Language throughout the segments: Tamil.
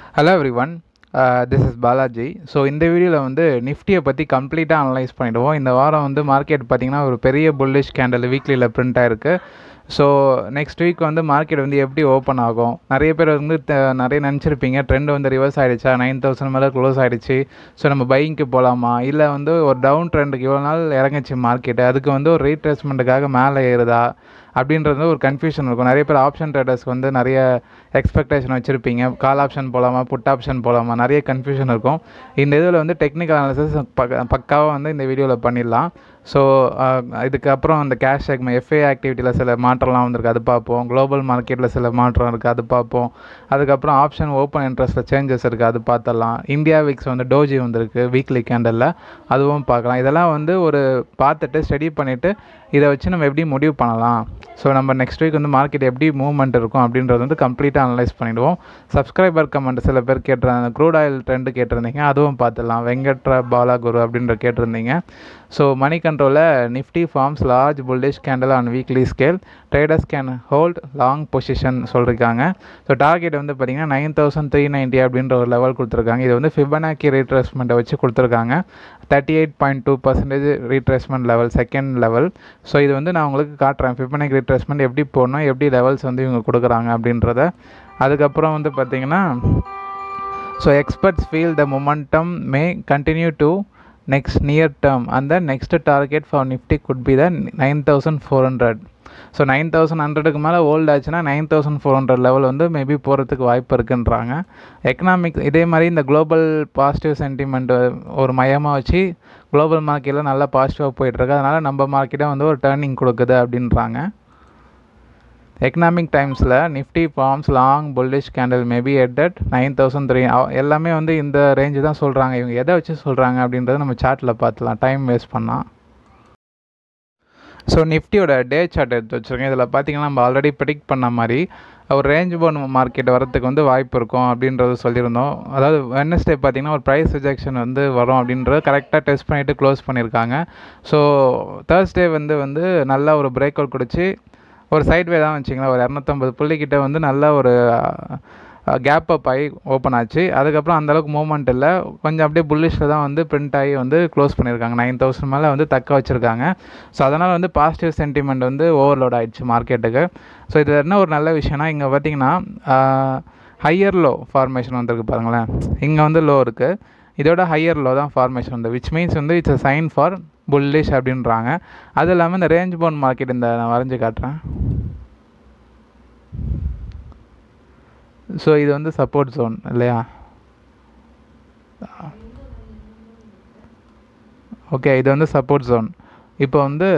hello everyone this is Balaji so இந்த வீடியோவில் வந்து நிஃப்டியை பற்றி கம்ப்ளீட்டாக அனலைஸ் பண்ணிவிடுவோம் இந்த வாரம் வந்து மார்க்கெட் பார்த்திங்கன்னா ஒரு பெரிய புல்லிஷ் கேண்டல் வீக்லியில் பிரிண்ட் ஆயிருக்கு ஸோ நெக்ஸ்ட் வீக் வந்து மார்க்கெட் வந்து எப்படி ஓப்பன் ஆகும் நிறைய பேர் வந்து த- நிறைய நினச்சிருப்பீங்க ட்ரெண்ட் வந்து ரிவர்ஸ் ஆகிடுச்சா நைன் தௌசண்ட் மேலே க்ளோஸ் ஆகிடுச்சு ஸோ நம்ம பையிங்க்கு போகலாமா இல்லை வந்து ஒரு டவுன் ட்ரெண்டுக்கு இவ்வளோ நாள் இறங்குச்சு மார்க்கெட்டு அதுக்கு வந்து ஒரு ரீட்ரேஸ்மெண்ட்டுக்காக மேலே ஏறுதா அப்படின்றது ஒரு கன்ஃபியூஷன் இருக்கும் நிறைய பேர் ஆப்ஷன் ட்ரேடர்ஸ்க்கு வந்து நிறைய எக்ஸ்பெக்டேஷன் வச்சுருப்பீங்க கால் ஆப்ஷன் போகலாமா புட் ஆப்ஷன் போகலாமா நிறைய கன்ஃபியூஷன் இருக்கும் இந்த இதில் வந்து டெக்னிக்கல் அனாலிசிஸ் பக்க பக்காவாக வந்து இந்த வீடியோவில் பண்ணிடலாம் ஸோ இதுக்கப்புறம் அந்த கேஷ் செக்மெண்ட் எஃப்ஏ ஆக்டிவிட்டியில் சில மாற்றம்லாம் வந்திருக்கு அது பார்ப்போம் குளோபல் மார்க்கெட்டில் சில மாற்றம் இருக்குது அது பார்ப்போம் அதுக்கப்புறம் ஆப்ஷன் ஓப்பன் இன்ட்ரெஸ்ட்டில் சேஞ்சஸ் இருக்குது அது பார்த்துடலாம் இந்தியா விக்ஸ் வந்து டோஜி வந்திருக்கு வீக்லி கேண்டலில் அதுவும் பார்க்கலாம் இதெல்லாம் வந்து ஒரு பார்த்துட்டு ஸ்டடி பண்ணிவிட்டு இதை வச்சு நம்ம எப்படி முடிவு பண்ணலாம் ஸோ நம்ம நெக்ஸ்ட் வீக் வந்து மார்க்கெட் எப்படி மூவ்மெண்ட் இருக்கும் அப்படின்றது வந்து கம்ப்ளீட்டாக அனலைஸ் பண்ணிவிடுவோம் சப்ஸ்கிரைபர் கமெண்ட் சில பேர் கேட்டிருந்தாங்க க்ரூட் ஆயில் ட்ரெண்டு கேட்டிருந்தீங்க அதுவும் பார்த்துடலாம் வெங்கட்ரா பாலா குரு அப்படின்ற கேட்டிருந்தீங்க ஸோ மணி கண்ட்ரோலில் Nifty forms large bullish candle on weekly scale traders can hold long position சொல்லியிருக்காங்க ஸோ டார்கெட் வந்து பார்த்தீங்கன்னா நைன் தௌசண்ட் த்ரீ நைன்ட்டி அப்படின்ற ஒரு லெவல் கொடுத்துருக்காங்க இது வந்து ஃபிபனாக்கி ரீட்ரேஸ்மெண்ட்டை வச்சு கொடுத்துருக்காங்க thirty eight point two percentage retracement level second level so இது வந்து நான் உங்களுக்கு காட்டுறேன் ஃபிபனாக்கி ரீட்ரேஸ்மெண்ட் எப்படி போடணும் எப்படி லெவல்ஸ் வந்து இவங்க கொடுக்குறாங்க அப்படின்றத அதுக்கப்புறம் வந்து பார்த்தீங்கன்னா so experts feel the momentum may continue to next near term அந்த next target for Nifty could be the nine thousand four hundred so nine thousand ஹண்ட்ரடுக்கு மேலே ஓல்ட் ஆச்சுன்னா nine thousand four hundred level வந்து மேபி போகிறதுக்கு வாய்ப்பு இருக்குன்றாங்க எக்கனாமிக் இதே மாதிரி இந்த குளோபல் பாசிட்டிவ் சென்டிமெண்ட் ஒரு மையமாக வச்சு குளோபல் மார்க்கெட்டில் நல்லா பாசிட்டிவாக போயிட்டுருக்கு அதனால் நம்ம மார்க்கெட்டை வந்து ஒரு டேர்னிங் கொடுக்குது அப்படின்றாங்க எக்கனாமிக் டைம்ஸில் Nifty forms long bullish candle maybe end at nine thousand three எல்லாமே வந்து இந்த ரேஞ்சு தான் சொல்கிறாங்க இவங்க எதை வச்சு சொல்கிறாங்க அப்படின்றத நம்ம சார்ட்டில் பார்த்துலாம் டைம் வேஸ்ட் பண்ணால் ஸோ நிஃப்டியோட டே சார்ட் எடுத்து வச்சுருக்கேன் இதில் பார்த்தீங்கன்னா நம்ம ஆல்ரெடி ப்ரிடிக்ட் பண்ண மாதிரி ஒரு ரேஞ்ச் போன் மார்க்கெட் வரத்துக்கு வந்து வாய்ப்பு இருக்கும் அப்படின்றது சொல்லியிருந்தோம் அதாவது வெனஸ்டே பார்த்தீங்கன்னா ஒரு ப்ரைஸ் ரிஜெக்ஷன் வந்து வரும் அப்படின்றது கரெக்டாக டெஸ்ட் பண்ணிவிட்டு க்ளோஸ் பண்ணியிருக்காங்க ஸோ தேர்ஸ்டே வந்து வந்து நல்லா ஒரு பிரேக் அவுட் கொடுத்து ஒரு சைட் வே தான் வச்சிங்களேன் ஒரு இரநூத்தம்பது புள்ளிக்கிட்ட வந்து நல்ல ஒரு கேப் அப் ஆகி ஓப்பன் ஆச்சு அதுக்கப்புறம் அந்தளவுக்கு மூவ்மெண்ட் இல்லை கொஞ்சம் அப்படியே புல்லிஷில் தான் வந்து பிரிண்ட் ஆகி வந்து க்ளோஸ் பண்ணியிருக்காங்க நைன் தௌசண்ட் மேலே வந்து தக்க வச்சுருக்காங்க ஸோ அதனால் வந்து பாசிட்டிவ் சென்டிமெண்ட் வந்து ஓவர்லோட் ஆயிடுச்சு மார்க்கெட்டுக்கு ஸோ இது என்ன ஒரு நல்ல விஷயம்னா இங்கே பார்த்தீங்கன்னா ஹையர் லோ ஃபார்மேஷன் வந்திருக்கு பாருங்களேன் இங்கே வந்து லோ இருக்குது இதோட ஹையர் லோ தான் ஃபார்மேஷன் வந்து விச் மீன்ஸ் வந்து it's a sign for bullish அப்படின்றாங்க அது இல்லாமல் இந்த ரேஞ்ச் பவுண்ட் மார்க்கெட் இந்த நான் வரைஞ்சி காட்டுறேன் ஸோ இது வந்து சப்போர்ட் ஜோன் இல்லையா ஓகே இது வந்து சப்போர்ட் ஜோன் இப்போ வந்து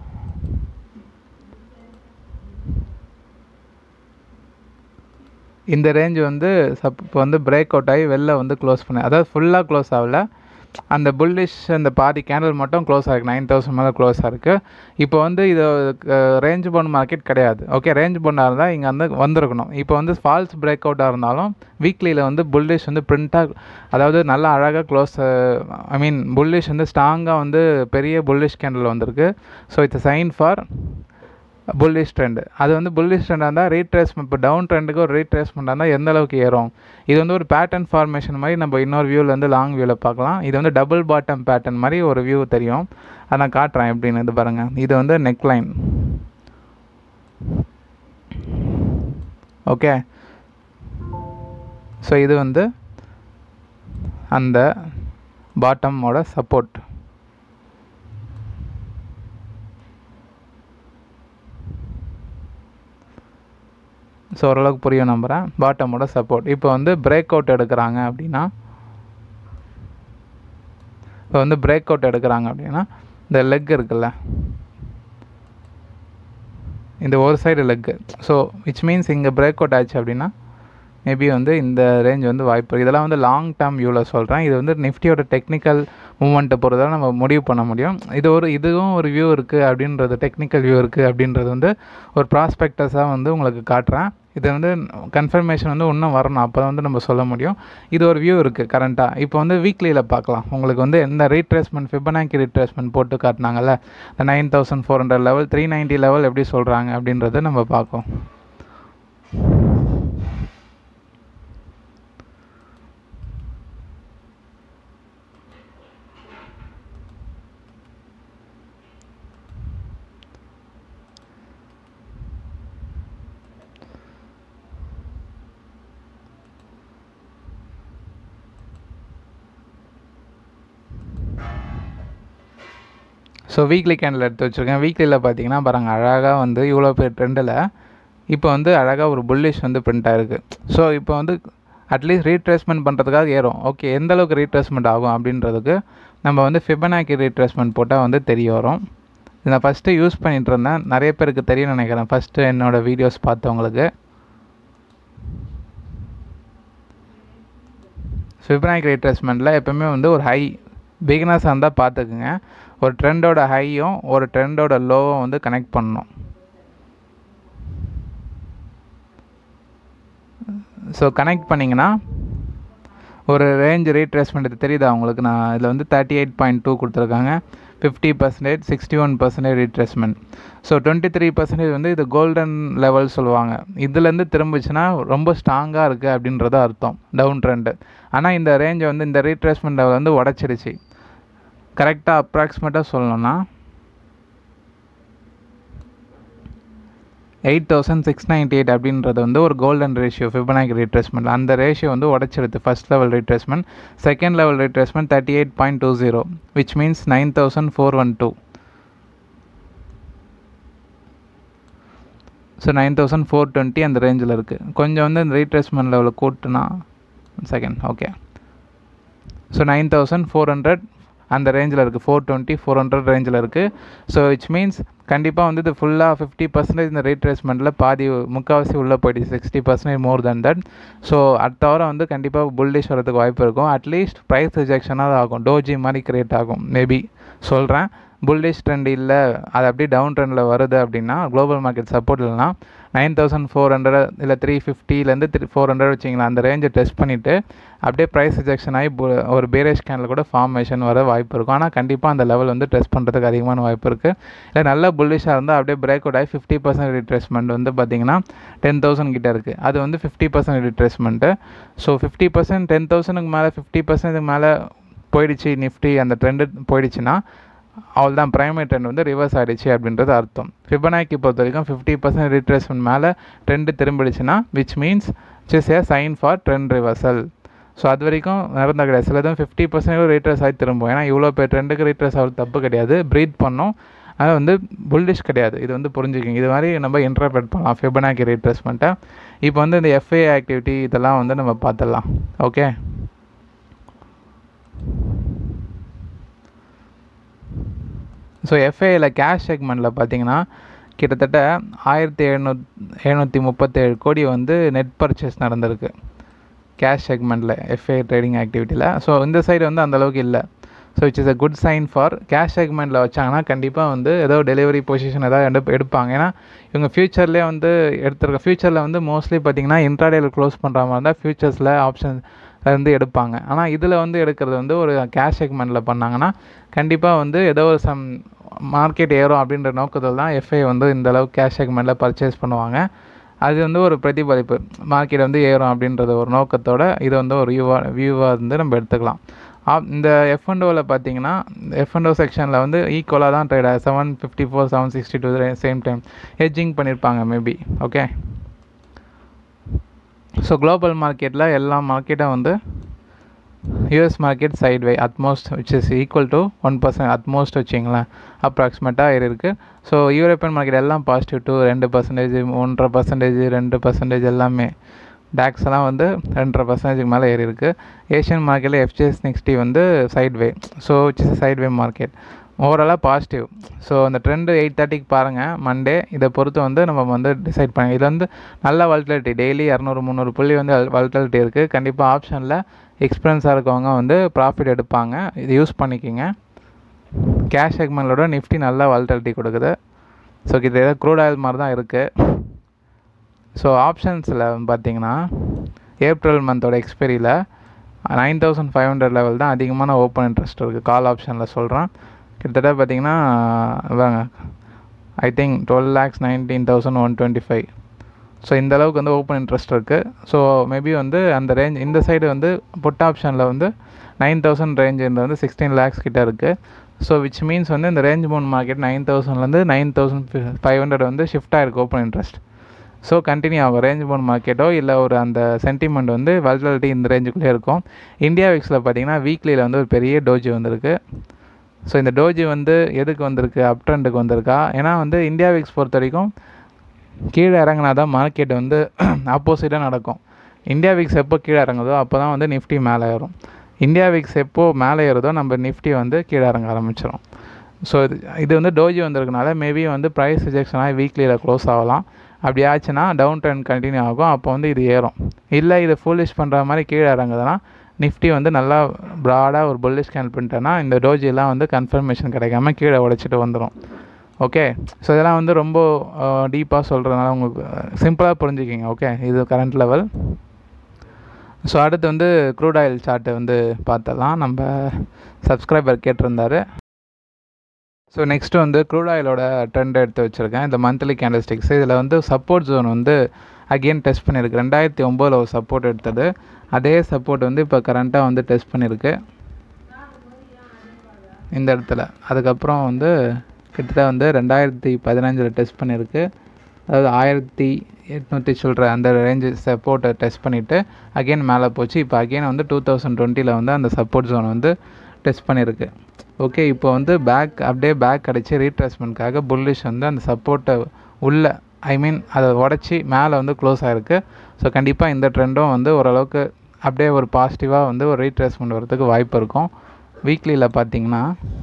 இந்த ரேஞ்ச் வந்து சப் இப்போ வந்து பிரேக் அவுட் ஆகி வெளில வந்து க்ளோஸ் பண்ண அதாவது ஃபுல்லாக க்ளோஸ் ஆகல அந்த புல்லிஷ் அந்த பாதி கேண்டில் மட்டும் க்ளோஸ் ஆகிருக்கு நைன் தௌசண்ட் மேலே க்ளோஸ் ஆகிருக்கு இப்போ வந்து இது ரேஞ்ச் பவுண்ட் மார்க்கெட் கிடையாது ஓகே ரேஞ்ச் பவுண்டாக இருந்தால் இங்கே வந்து வந்திருக்கணும் இப்போ வந்து ஃபால்ஸ் பிரேக் அவுட்டாக இருந்தாலும் வீக்லியில் வந்து புல்லிஷ் வந்து பிரிண்ட்டாக அதாவது நல்லா அழகாக க்ளோஸ் ஐ மீன் புல்லிஷ் வந்து ஸ்ட்ராங்காக வந்து பெரிய புல்லிஷ் கேண்டில் வந்திருக்கு so it's sign for bullish trend அது வந்து புல்லிஷ் ட்ரெண்டாக இருந்தால் ரீட்ரேஸ்மெண்ட் இப்போ டவுன் ட்ரெண்டுக்கு ஒரு ரீட்ரேஸ்மெண்ட்டாக இருந்தால் எந்த அளவுக்கு ஏறும் இது வந்து ஒரு பேட்டர்ன் ஃபார்மேஷன் மாதிரி நம்ம இன்னொரு வியூவில் வந்து லாங் வியூவில் பார்க்கலாம் இது வந்து டபுள் பாட்டம் பேட்டர்ன் மாதிரி ஒரு வியூ தெரியும் அதை நான் காட்டுறேன் எப்படின்னு இது பாருங்கள் இது வந்து நெக் லைன் ஓகே ஸோ இது வந்து அந்த பாட்டமோட சப்போர்ட் ஸோ ஓரளவுக்கு புரியும் நம்புகிறேன் பாட்டமோட சப்போர்ட் இப்போ வந்து பிரேக் அவுட் எடுக்கிறாங்க அப்படின்னா இப்போ வந்து பிரேக் அவுட் எடுக்கிறாங்க அப்படின்னா இந்த லெக் இருக்குல்ல இந்த ஒரு side leg so which means இங்கே பிரேக் அவுட் ஆச்சு அப்படின்னா மேபி வந்து இந்த ரேஞ்ச் வந்து வாய்ப்பு இதெல்லாம் வந்து லாங் டேர்ம் வியூவில் சொல்கிறேன் இது வந்து நிஃப்டியோட டெக்னிக்கல் மூமெண்ட்டை பொறுத்தவரை நம்ம முடிவு பண்ண முடியும் இது ஒரு இதுவும் ஒரு வியூ இருக்குது அப்படின்றது டெக்னிக்கல் வியூ இருக்குது அப்படின்றது வந்து ஒரு ப்ராஸ்பெக்டஸாக வந்து உங்களுக்கு காட்டுறேன் இது வந்து கன்ஃபர்மேஷன் வந்து இன்னும் வரணும் அப்போ தான் வந்து நம்ம சொல்ல முடியும் இது ஒரு வியூ இருக்குது கரண்ட்டாக இப்போ வந்து வீக்லியில் பார்க்கலாம் உங்களுக்கு வந்து எந்த ரீட்ரேஸ்மெண்ட் ஃபிபனாக்கி ரீட்ரேஸ்மெண்ட் போட்டு காட்டினாங்கல்ல இந்த nine thousand four hundred level three ninety level எப்படி சொல்கிறாங்க அப்படின்றத நம்ம பார்ப்போம் ஸோ வீக்லி கேண்டில் எடுத்து வச்சுருக்கேன் வீக்லியில் பார்த்தீங்கன்னா பாருங்கள் அழகாக வந்து இவ்வளோ பேர் ட்ரெண்டில் இப்போ வந்து அழகாக ஒரு புல்லிஷ் வந்து பிரிண்ட் ஆகிருக்கு ஸோ இப்போ வந்து அட்லீஸ்ட் ரீட்ரேஸ்மெண்ட் பண்ணுறதுக்காக ஏறும் ஓகே எந்த அளவுக்கு ரீட்ரேஸ்மெண்ட் ஆகும் அப்படின்றதுக்கு நம்ம வந்து ஃபிபனாக்கி ரீட்ரேஸ்மெண்ட் போட்டால் வந்து தெரிய வரும் இது நான் ஃபஸ்ட்டு யூஸ் பண்ணிகிட்டு இருந்தேன் நிறைய பேருக்கு தெரியும் நினைக்கிறேன் ஃபஸ்ட்டு என்னோடய வீடியோஸ் பார்த்தவங்களுக்கு ஃபிபனாக்கி ரீட்ரேஸ்மெண்ட்டில் எப்போவுமே வந்து ஒரு ஹை பிகினர்ஸாக இருந்தால் பார்த்துக்குங்க ஒரு ட்ரெண்டோட ஹையும் ஒரு ட்ரெண்டோட லோவும் வந்து கனெக்ட் பண்ணணும் ஸோ கனெக்ட் பண்ணிங்கன்னா ஒரு ரேஞ்ச் ரீட்ரேஸ்மெண்ட் தெரியுதா உங்களுக்கு நான் இதில் வந்து தேர்ட்டி எயிட் பாயிண்ட் டூ கொடுத்துருக்காங்க fifty percentage sixty one percentage retracement so twenty three percentage வந்து இது கோல்டன் லெவல் சொல்லுவாங்க இதுலேருந்து திரும்பிச்சுன்னா ரொம்ப ஸ்ட்ராங்காக இருக்குது அப்படின்றது அர்த்தம் டவுன் ட்ரெண்டு ஆனால் இந்த ரேஞ்சை வந்து இந்த ரீட்ரேஸ்மெண்ட் லெவல் வந்து உடச்சிடுச்சு கரெக்டாக அப்ராக்சிமேட்டாக சொல்லணும்னா eight thousand six ninety eight அப்படின்றது வந்து ஒரு கோல்டன் ரேஷியோ ஃபிபனாக்கி ரீட்ரேஸ்மெண்ட் அந்த ரேஷியோ வந்து உடச்சிடுது first level retracement second level retracement thirty eight point two zero which means nine thousand four one two so nine thousand four twenty அந்த ரேஞ்சில் இருக்குது கொஞ்சம் வந்து இந்த ரீட்ரேஸ்மெண்ட் லெவலில் கூட்டுனா second okay so nine thousand four hundred அந்த ரேஞ்சில் இருக்குது ஃபோர் டுவெண்ட்டி ஃபோர் ஹண்ட்ரட் ரேஞ்சில் இருக்குது ஸோ இட்ஸ் மீன்ஸ் கண்டிப்பாக வந்து இது ஃபுல்லாக ஃபிஃப்டி பர்சன்டேஜ் இந்த ரீட்ரேஸ்மெண்ட்டில் பாதி முக்கால்வாசி உள்ளே போயிடுச்சு sixty percentage more then that so அடுத்த வாரம் வந்து கண்டிப்பாக புல்லிஷ் வரதுக்கு வாய்ப்பு இருக்கும் அட்லீஸ்ட் ப்ரைஸ் ரிஜெக்ஷனாக ஆகும் டோஜி மாதிரி கிரியேட் ஆகும் மேபி சொல்கிறேன் புல்லிஷ் ட்ரெண்ட் இல்லை அது அப்படியே டவுன் ட்ரெண்டில் வருது அப்படின்னா குளோபல் மார்க்கெட் சப்போர்ட் இல்லைனா நைன் தௌசண்ட் ஃபோர் ஹண்ட்ரட் இல்லை த்ரீ ஃபிஃப்டிலேருந்து த்ரீ ஃபோர் ஹண்ட்ரட் வச்சிங்களா அந்த ரேஞ்சை டெஸ்ட் பண்ணிவிட்டு அப்படியே ப்ரைஸ் ரிஜெக்ஷன் ஆகி ஒரு பேரேஜ் கேனில் கூட ஃபார்மேஷன் வர வாய்ப்பு இருக்கும் ஆனால் கண்டிப்பாக அந்த லெவல் வந்து டெஸ்ட் பண்ணுறதுக்கு அதிகமான வாய்ப்பு இருக்குது இல்லை நல்ல புல்லிஷாக இருந்தால் அப்படியே பிரேக் அவுட் ஆகி ஃபிஃப்டி பர்சன்ட் ரிட்ரேஸ்மெண்ட் வந்து பார்த்திங்கன்னா டென் தௌசண்ட் கிட்ட இருக்குது அது வந்து fifty percent retracement so fifty percent டென் தௌசண்ட்க்கு மேலே ஃபிஃப்டி பர்சன்ட்டுக்கு மேலே போயிடுச்சு நிஃப்டி அந்த ட்ரெண்டு போயிடுச்சுன்னா அவள் தான் பிரைமரி ட்ரெண்ட் வந்து ரிவர்ஸ் ஆகிடுச்சு அப்படின்றது அர்த்தம் ஃபிபனாக்கி பொறுத்த வரைக்கும் ஃபிஃப்டி பர்சன்ட் ரீட்ரேஸ்மெண்ட் மேலே ட்ரெண்டு திரும்பிடுச்சுன்னா which means is a sign for trend reversal so அது வரைக்கும் நடந்த கிடையாது சிலதும் ஃபிஃப்டி பர்சன்ட் ரீட்ரேஸ் ஆகி திரும்பும் ஏன்னா இவ்வளோ பேர் ட்ரெண்டுக்கு ரீட்ரேஸ் ஆகிறது தப்பு கிடையாது ப்ரீத் பண்ணோம் அது வந்து புல்டிஷ் கிடையாது இது வந்து புரிஞ்சுக்கிங்க இது மாதிரி நம்ம இன்டர்பிரட் பண்ணலாம் ஃபிபனாக்கி ரீட்ரேஸ்மெண்ட்டை இப்போ வந்து இந்த எஃப்ஏ ஆக்டிவிட்டி இதெல்லாம் வந்து நம்ம பார்த்துடலாம் ஓகே ஸோ எஃப்ஐயில் கேஷ் செக்மெண்ட்டில் பார்த்தீங்கன்னா கிட்டத்தட்ட ஆயிரத்தி எழுநூத் எழுநூற்றி முப்பத்தேழு கோடி வந்து நெட் பர்ச்சேஸ் நடந்திருக்கு கேஷ் செக்மெண்ட்டில் எஃப்ஐ ட்ரேடிங் ஆக்டிவிட்டியில் ஸோ இந்த சைடு வந்து அந்தளவுக்கு இல்லை so it's is a good sign for cash செக்மெண்ட்டில் வச்சாங்கன்னா கண்டிப்பாக வந்து ஏதோ டெலிவரி பொசிஷன் ஏதாவது எடுப் எடுப்பாங்க ஏன்னா இவங்க ஃப்யூச்சர்லேயே வந்து எடுத்துருக்க ஃப்யூச்சரில் வந்து மோஸ்ட்லி பார்த்தீங்கன்னா இன்ட்ராடேயில் க்ளோஸ் பண்ணுற மாதிரி இருந்தால் ஃப்யூச்சர்ஸில் ஆப்ஷன் வந்து எடுப்பாங்க ஆனால் இதில் வந்து எடுக்கிறது வந்து ஒரு கேஷ் செக்மெண்ட்டில் பண்ணாங்கன்னா கண்டிப்பாக வந்து ஏதோ ஒரு சம் மார்க்கெட் ஏறும் அப்படின்ற நோக்கத்தில் தான் எஃப்ஐ வந்து இந்த அளவுக்கு கேஷ் செக்மெண்ட்டில் பர்ச்சேஸ் பண்ணுவாங்க அது வந்து ஒரு பிரதிபலிப்பு மார்க்கெட் வந்து ஏறும் அப்படின்றது ஒரு நோக்கத்தோட இது வந்து ஒரு வியூவாக வியூவாக வந்து நம்ம எடுத்துக்கலாம் இந்த எஃப்என்டோவில் பார்த்தீங்கன்னா எஃப்என்டோ செக்ஷனில் வந்து ஈக்குவலாக தான் ட்ரேட் ஆகுது seven fifty four seven sixty two same time hedging பண்ணியிருப்பாங்க மேபி ஓகே ஸோ குளோபல் மார்க்கெட்டில் எல்லா மார்க்கெட்டும் வந்து US market sideway at most which is equal to one percent at most வச்சிங்களேன் அப்ராக்சிமேட்டாக ஏறி இருக்குது ஸோ யூரோப்பியன் மார்க்கெட் எல்லாம் பாசிட்டிவ் டூ ரெண்டு பர்சன்டேஜ் ஒன்றரை பர்சன்டேஜ் ரெண்டு பர்சன்டேஜ் எல்லாமே டேக்ஸ் எல்லாம் வந்து ரெண்டரை பர்சன்டேஜுக்கு மேலே ஏறி இருக்குது ஏஷியன் மார்க்கெட்டில் எஃப்ஜிஎஸ் நெக்ஸ்டி வந்து sideway so which is sideway market ஓவராலாக பாசிட்டிவ் ஸோ அந்த ட்ரெண்டு எயிட் தேர்ட்டிக்கு பாருங்கள் மண்டே இதை பொறுத்து வந்து நம்ம வந்து டிசைட் பண்ணி இது வந்து நல்ல வல்டலிட்டி டெய்லி இரநூறு முந்நூறு புள்ளி வந்து வல்டலிட்டி இருக்குது கண்டிப்பாக ஆப்ஷனில் எக்ஸ்பீரியன்ஸாக இருக்கவங்க வந்து ப்ராஃபிட் எடுப்பாங்க இது யூஸ் பண்ணிக்கிங்க கேஷ் செக்மெண்ட்டோட நிஃப்டி நல்லா வால்டாலிட்டி கொடுக்குது ஸோ இது ஏதோ க்ரூட் ஆயில் மாதிரி தான் இருக்குது ஸோ ஆப்ஷன்ஸில் பார்த்தீங்கன்னா ஏப்ரல் மந்தோட எக்ஸ்பெரியில் nine thousand five hundred level தான் அதிகமான ஓப்பன் இன்ட்ரெஸ்ட் இருக்குது கால் ஆப்ஷனில் சொல்கிறேன் கிட்டத்தட்ட பார்த்தீங்கன்னா வாங்க I think twelve lakhs nineteen thousand one twenty five so இந்த அளவுக்கு வந்து ஓப்பன் இன்ட்ரெஸ்ட் இருக்குது ஸோ மேபி வந்து அந்த ரேஞ்ச் இந்த சைடு வந்து புட் ஆப்ஷனில் வந்து நைன் தௌசண்ட் ரேஞ்சுன்றது வந்து சிக்ஸ்டீன் லேக்ஸ் கிட்ட இருக்குது ஸோ விச் மீன்ஸ் வந்து இந்த ரேஞ்ச் மூணு மார்க்கெட் நைன் தௌசண்ட்லேருந்து நைன் தௌசண்ட் ஃபைவ் ஹண்ட்ரட் வந்து ஷிஃப்ட் ஆகிருக்கு ஓப்பன் இன்ட்ரெஸ்ட் ஸோ கண்டினியூ ஆகும் ரேஞ்ச் போன் மார்க்கெட்டோ இல்லை ஒரு அந்த சென்டிமெண்ட் வந்து வல்டாலிட்டி இந்த ரேஞ்சுக்குள்ளே இருக்கும் இந்தியா விக்ஸில் பார்த்தீங்கன்னா வீக்லியில் வந்து ஒரு பெரிய டோஜி வந்திருக்கு ஸோ இந்த டோஜி வந்து எதுக்கு வந்திருக்கு அப் ட்ரெண்டுக்கு வந்திருக்கா ஏன்னா வந்து இந்தியா விக்ஸ் பொறுத்த வரைக்கும் கீழே இறங்கினா தான் மார்க்கெட் வந்து ஆப்போசிட்டாக நடக்கும் இந்தியா விக்ஸ் எப்போ கீழே இறங்குதோ அப்போ தான் வந்து நிஃப்டி மேலே ஏறும் இந்தியா விக்ஸ் எப்போ மேலே ஏறுதோ நம்ம நிஃப்டி வந்து கீழே இறங்க ஆரம்பிச்சிடும் ஸோ இது இது வந்து டோஜி வந்திருக்கனால மேபி வந்து ப்ரைஸ் ரிஜெக்ஷன் ஆகி வீக்லியில் க்ளோஸ் ஆகலாம் அப்படி ஆச்சுன்னா டவுன் ட்ரெண்ட் கண்டினியூ ஆகும் அப்போ வந்து இது ஏறும் இல்லை இது ஃபுல்லிஷ் பண்ணுற மாதிரி கீழே இறங்குதுன்னா நிஃப்டி வந்து நல்லா ப்ராடாக ஒரு புல்லிஷ் கேன் பண்ணிட்டேன்னா இந்த டோஜிலாம் வந்து கன்ஃபர்மேஷன் கிடைக்காம கீழே உடைச்சிட்டு வந்துடும் ஓகே ஸோ இதெல்லாம் வந்து ரொம்ப டீப்பாக சொல்கிறதுனால உங்களுக்கு சிம்பிளாக புரிஞ்சுக்கிங்க ஓகே இது கரண்ட் லெவல் ஸோ அடுத்து வந்து க்ரூட் ஆயில் சார்ட்டை வந்து பார்த்தலாம் நம்ம சப்ஸ்கிரைபர் கேட்டிருந்தாரு ஸோ நெக்ஸ்ட்டு வந்து க்ரூட் ஆயிலோட ட்ரெண்ட் எடுத்து வச்சுருக்கேன் இந்த மந்த்லி கேண்டல்ஸ்டிக்ஸ் இதில் வந்து சப்போர்ட் ஜோன் வந்து அகெயின் டெஸ்ட் பண்ணியிருக்கு ரெண்டாயிரத்தி ஒம்போதில் ஒரு சப்போர்ட் எடுத்தது அதே சப்போர்ட் வந்து இப்போ கரண்ட்டாக வந்து டெஸ்ட் பண்ணியிருக்கு இந்த இடத்துல அதுக்கப்புறம் வந்து கிட்டத்தட்ட வந்து ரெண்டாயிரத்தி பதினஞ்சில் டெஸ்ட் பண்ணியிருக்கு அதாவது ஆயிரத்தி எட்நூற்றி சொல்கிற அந்த ரேஞ்சு சப்போர்ட்டை டெஸ்ட் பண்ணிவிட்டு அகெயின் மேலே போச்சு இப்போ அகெயின் வந்து டூ தௌசண்ட் டுவெண்ட்டியில் வந்து அந்த சப்போர்ட் ஜோன் வந்து டெஸ்ட் பண்ணியிருக்கு ஓகே இப்போ வந்து பேக் அப்படியே பேக் கிடச்சி ரீட்ரேஸ்மெண்ட்காக புல்லிஷ் வந்து அந்த சப்போர்ட்டை உள்ள ஐ மீன் அதை உடச்சி மேலே வந்து க்ளோஸ் ஆகிருக்கு ஸோ கண்டிப்பாக இந்த ட்ரெண்டும் வந்து ஓரளவுக்கு அப்படியே ஒரு பாசிட்டிவாக வந்து ஒரு ரீட்ரேஸ்மெண்ட் வரதுக்கு வாய்ப்பு இருக்கும் வீக்லியில் பார்த்தீங்கன்னா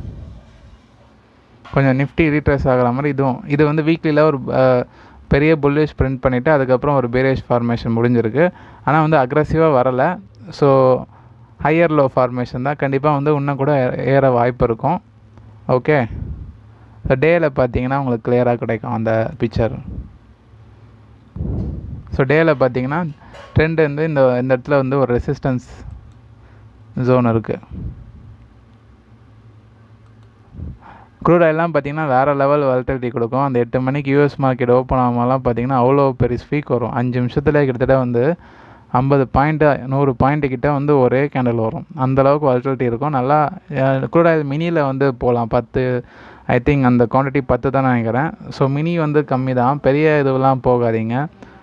கொஞ்சம் நிஃப்டி ரீட்ரேஸ் ஆகிற மாதிரி இதுவும் இது வந்து வீக்லியில் ஒரு பெரிய புல்லிஷ் பிரிண்ட் பண்ணிவிட்டு அதுக்கப்புறம் ஒரு பேரேஜ் ஃபார்மேஷன் முடிஞ்சிருக்கு ஆனால் வந்து அக்ரஸிவாக வரலை ஸோ ஹையர் லோ ஃபார்மேஷன் தான் கண்டிப்பாக வந்து இன்னும் கூட ஏற வாய்ப்பு இருக்கும் ஓகே ஸோ டேயில் பார்த்தீங்கன்னா உங்களுக்கு கிளியராக கிடைக்கும் அந்த பிக்சர் ஸோ டேயில் பார்த்தீங்கன்னா ட்ரெண்ட் வந்து இந்த இந்த இடத்துல வந்து ஒரு ரெசிஸ்டன்ஸ் ஜோன் இருக்குது க்ரூட் ஆயிலாம் பார்த்தீங்கன்னா வேறு லெவல் வால்டிலிட்டி கொடுக்கும் அந்த எட்டு மணிக்கு யூஎஸ் மார்க்கெட் ஓப்பன் ஆகாமலாம் பார்த்தீங்கன்னா அவ்வளோ பெரிய ஸ்பீக் வரும் அஞ்சு நிமிஷத்துல கிட்டத்தட்ட வந்து ஐம்பது பாயிண்ட்டு நூறு பாயிண்ட்டு கிட்ட வந்து ஒரே கேண்டில் வரும் அந்தளவுக்கு வால்டிலிட்டி இருக்கும் நல்லா க்ரூட் ஆயில் மினியில் வந்து போகலாம் பத்து ஐ திங்க் அந்த குவான்டிட்டி பத்து தான் நினைக்கிறேன் ஸோ மினி வந்து கம்மி தான் பெரிய இதுவெல்லாம் போகாதீங்க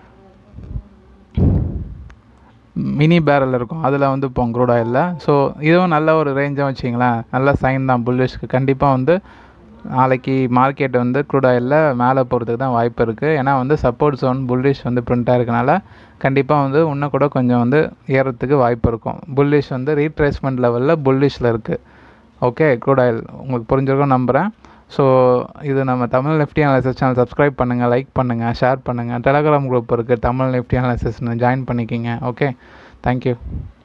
மினி பேரல் இருக்கும் அதில் வந்து இப்போ க்ரூட் ஆயிலில் ஸோ இதுவும் நல்ல ஒரு ரேஞ்சாக வச்சிங்களேன் நல்ல சைன் தான் புல்லிஷ்க்கு கண்டிப்பாக வந்து நாளைக்கு மார்க்கெட் வந்து க்ரூட் ஆயிலில் மேலே போகிறதுக்கு தான் வாய்ப்பு இருக்குது ஏன்னா வந்து சப்போர்ட் ஜோன் புல்லிஷ் வந்து ப்ரிண்ட்டாக இருக்கனால கண்டிப்பாக வந்து இன்னும் கூட கொஞ்சம் வந்து ஏறத்துக்கு வாய்ப்பு இருக்கும் புல்லிஷ் வந்து ரீட்ரேஸ்மெண்ட் லெவலில் புல்லிஷில் இருக்குது ஓகே க்ரூட் ஆயில் உங்களுக்கு புரிஞ்சிருக்கும் நம்புகிறேன் ஸோ இது நம்ம Tamil Nifty analysis channel subscribe பண்ணுங்கள் லைக் பண்ணுங்கள் ஷேர் பண்ணுங்கள் டெலகிராம் குரூப் இருக்குது தமிழ் நிஃப்டி அனாலிசிஸ்னு ஜாயின் பண்ணிக்கிங்க ஓகே தேங்க்யூ